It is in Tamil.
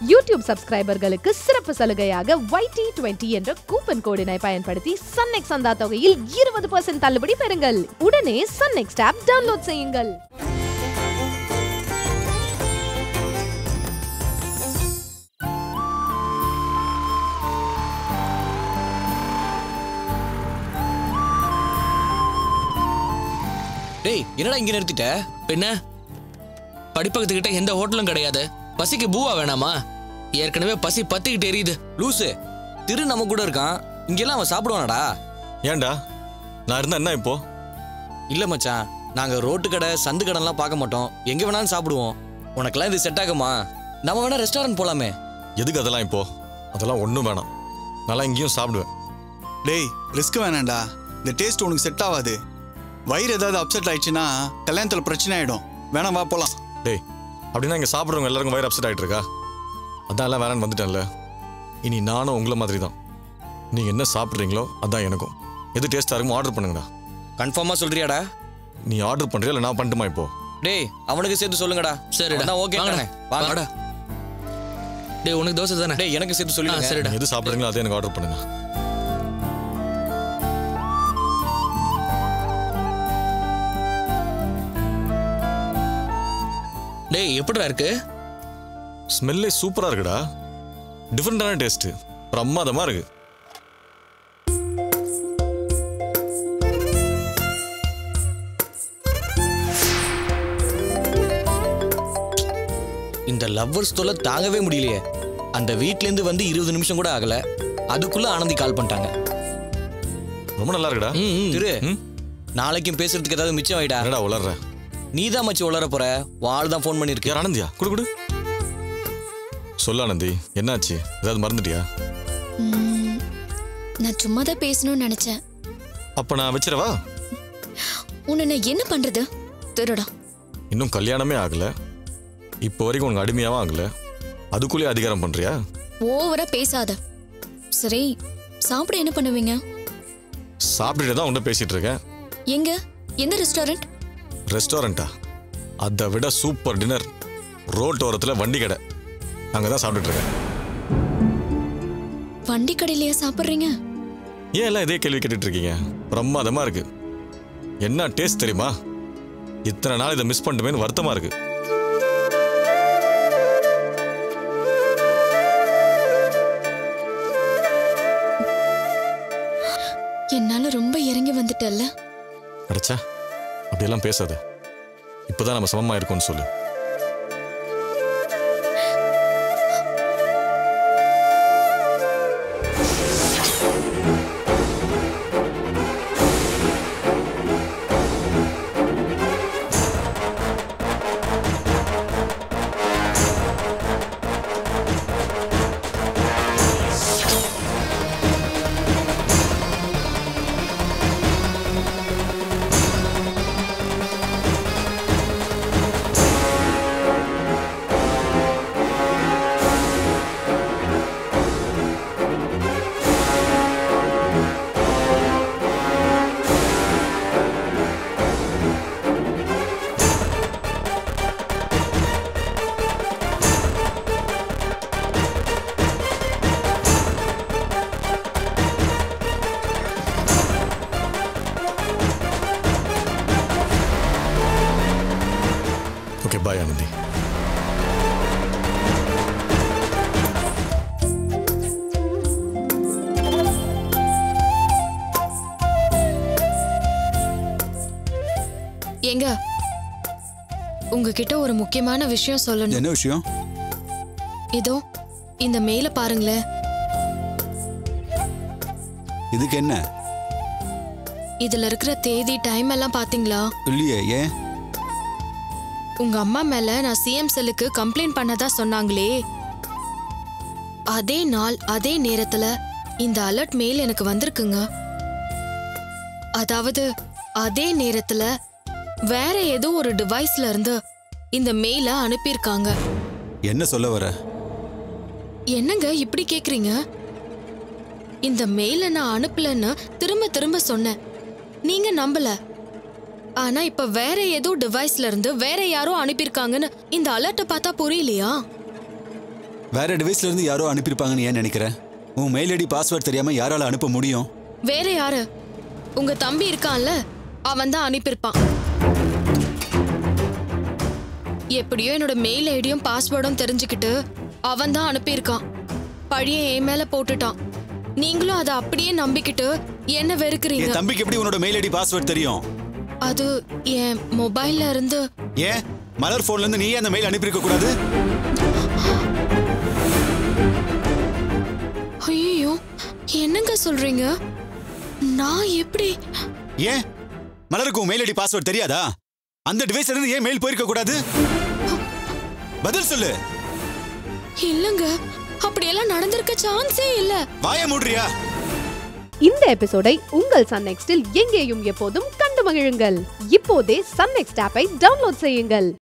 யூடியூப் சப்ஸ்கிரைபர்களுக்கு சிறப்பு சலுகையாக YT20 டுவெண்ட்டி என்ற கூப்பன் கோடினை பயன்படுத்தி சன்நெக்ஸ் சந்தா தொகையில் இருபது பர்சன்ட் தள்ளுபடி பெறுங்கள் உடனே சன்நெக்ஸ்ட் ஆப் டவுன்லோட் செய்யுங்கள் டேய் என்னடா இங்க நிறுத்திட்ட பின்ன படிப்பகத்துக்கிட்ட எந்த ஹோட்டலும் கிடையாது பசிக்கு பூவா வேணாமா ஏற்கனவே பசி பத்திக்கிட்டு எரியுது லூசு திரு நம்ம கூட இருக்கான் இங்கெல்லாம் அவன் சாப்பிடுவானடா ஏன்டா நான் இருந்தா என்ன இப்போ இல்ல மச்சான் நாங்க ரோட்டு கடை சந்து கடைலாம் பார்க்க மாட்டோம் எங்க வேணாலும் சாப்பிடுவோம் உனக்கெல்லாம் இது செட் ஆகுமா நம்ம வேணா ரெஸ்டாரண்ட் போலாமே எதுக்கு அதெல்லாம் இப்போ அதெல்லாம் ஒன்றும் வேணாம் நல்லா இங்கேயும் சாப்பிடுவேன் டேய் ரிஸ்க் வேணாம்டா இந்த டேஸ்ட் உனக்கு செட் ஆகாது வயிறு ஏதாவது அப்செட் ஆயிடுச்சுன்னா கல்யாணத்தில் பிரச்சனை ஆயிடும் வேணாம் வா போலாம் டேய் அப்படின்னா இங்கே சாப்பிட்றவங்க எல்லாருக்கும் வயிறு அப்செட் ஆகிட்டு இருக்கா அதான் எல்லாம் வேணான்னு வந்துட்டேன்ல இனி நானும் உங்களை மாதிரி தான் நீங்கள் என்ன சாப்பிட்றீங்களோ அதான் எனக்கும் எது டேஸ்ட்டாக இருக்குமோ ஆர்டர் பண்ணுங்கடா கன்ஃபார்மா சொல்றியாடா நீ ஆர்டர் பண்ணுறியா இல்லை நான் பண்ணட்டுமா இப்போ டேய் அவனுக்கு சேர்த்து சொல்லுங்கடா சரிடா ஓகே வாங்கடா வாங்கடா வாங்கடா டேய் உனக்கு தோசை தானே டேய் எனக்கு சேர்த்து ஆ, சொல்லுங்க சரிடா நீங்க எது சாப்பிட்றீங்களோ அதே எனக்கு ஆர்டர் பண்ணுங்க டேய் எப்படிடா இருக்கு ஸ்மெல்லே சூப்பராக இருக்குடா டிஃப்ரெண்டான டேஸ்ட்டு பிரமாதமாக இருக்கு இந்த லவ்வர்ஸ் தொல்லை தாங்கவே முடியலையே அந்த வீட்ல இருந்து வந்து இருபது நிமிஷம் கூட ஆகல அதுக்குள்ள ஆனந்தி கால் பண்ணிட்டாங்க ரொம்ப நல்லா இருக்குடா ம், ம். திரு ம்? நாளைக்கும் பேசுறதுக்கு ஏதாவது மிச்சம் ஆயிடா என்னடா உளர்ற நீ தான் மச்சி உளர போற வாழ் தான் ஃபோன் பண்ணிருக்கு யார் ஆனந்தியா குடு குடு சொல்லு ஆனந்தி என்னாச்சு ஏதாவது மறந்துட்டியா ம், நான் சும்மா தான் பேசணும்னு நினைச்சேன் அப்போ நான் வச்சிரவா உன்னை நான் என்ன பண்றது திருடா இன்னும் கல்யாணமே ஆகல இப்போ வரைக்கும் உனக்கு அடிமையாவும் ஆகல அதுக்குள்ளேயே அதிகாரம் பண்றியா ஓவரா பேசாத சரி சாப்பிட என்ன பண்ணுவீங்க சாப்பிட்டுட்டு தான் உன்கிட்ட பேசிட்டு இருக்கேன் எங்க எந்த ரெஸ்டாரண்ட் ரெஸ்டாரண்ட்டா அதை விட சூப்பர் டின்னர் ரோட் ஓரத்தில் வண்டி கடை அங்கே தான் சாப்பிட்டுட்டு இருக்கேன் வண்டி கடையிலயா சாப்பிடுறீங்க ஏன் எல்லாம் இதே கேள்வி கேட்டுட்டு இருக்கீங்க பிரமாதமா இருக்கு என்ன டேஸ்ட் தெரியுமா இத்தனை நாள் இதை மிஸ் பண்ணிட்டுமேன்னு வருத்தமா இருக்கு என்னால ரொம்ப இறங்கி வந்துட்டல்ல அடைச்சா அப்படியெல்லாம் பேசாத இப்போதான் நம்ம சமமா இருக்கோம்னு சொல்லு ஓகே பாய் ஆனந்தி எங்க உங்ககிட்ட ஒரு முக்கியமான விஷயம் சொல்லணும் என்ன விஷயம் இதோ இந்த மெயில பாருங்களேன் இதுக்கு என்ன இதுல இருக்கிற தேதி டைம் எல்லாம் பாத்தீங்களா இல்லையே ஏன் உங்க அம்மா மேல நான் சிஎம் செல்லுக்கு கம்ப்ளைண்ட் பண்ணதா சொன்னாங்களே அதே நாள் அதே நேரத்துல இந்த அலர்ட் மெயில் எனக்கு வந்திருக்குங்க அதாவது அதே நேரத்துல வேற ஏதோ ஒரு டிவைஸ்ல இருந்து இந்த மெயில அனுப்பியிருக்காங்க என்ன சொல்ல வர என்னங்க இப்படி கேக்குறீங்க இந்த மெயில நான் அனுப்பலன்னு திரும்ப திரும்ப சொன்னேன் நீங்க நம்பல ஆனா இப்ப வேற ஏதோ டிவைஸ்ல இருந்து வேற யாரோ அனுப்பியிருக்காங்கன்னு இந்த அலர்ட்டை பார்த்தா புரியலையா வேற டிவைஸ்ல இருந்து யாரோ அனுப்பியிருப்பாங்கன்னு ஏன் நினைக்கிற உன் மெயில் ஐடி பாஸ்வேர்ட் தெரியாம யாரால அனுப்ப முடியும் வேற யாரு உங்க தம்பி இருக்கான்ல அவன் தான் அனுப்பியிருப்பான் எப்படியோ என்னோட மெயில் ஐடியும் பாஸ்வேர்டும் தெரிஞ்சுக்கிட்டு அவன் தான் அனுப்பியிருக்கான் பழிய என் மேல போட்டுட்டான் நீங்களும் அதை அப்படியே நம்பிக்கிட்டு என்ன வெறுக்கிறீங்க என் தம்பிக்கு எப்படி உன்னோட மெயில் ஐடி பாஸ்வேர்ட் தெரியும் அது என் மொபைல்ல இருந்து ஏன் மலர் போன்ல இருந்து நீயே அந்த மெயில் அனுப்பியிருக்க கூடாது ஐயோ என்னங்க சொல்றீங்க நான் எப்படி ஏன் மலருக்கு உன் மெயில் ஐடி பாஸ்வேர்ட் தெரியாதா அந்த டிவைஸ்ல இருந்து ஏன் மெயில் போயிருக்க கூடாது பதில் சொல்லு இல்லங்க அப்படியெல்லாம் நடந்திருக்க சான்ஸே இல்ல வாய மூடுறியா இந்த எபிசோடை உங்கள் சன் நெக்ஸ்டில் எங்கேயும் எப்போதும் கண்டு மகிழுங்கள் இப்போதே சன் நெக்ஸ்ட் ஆப்பை டவுன்லோட் செய்யுங்கள்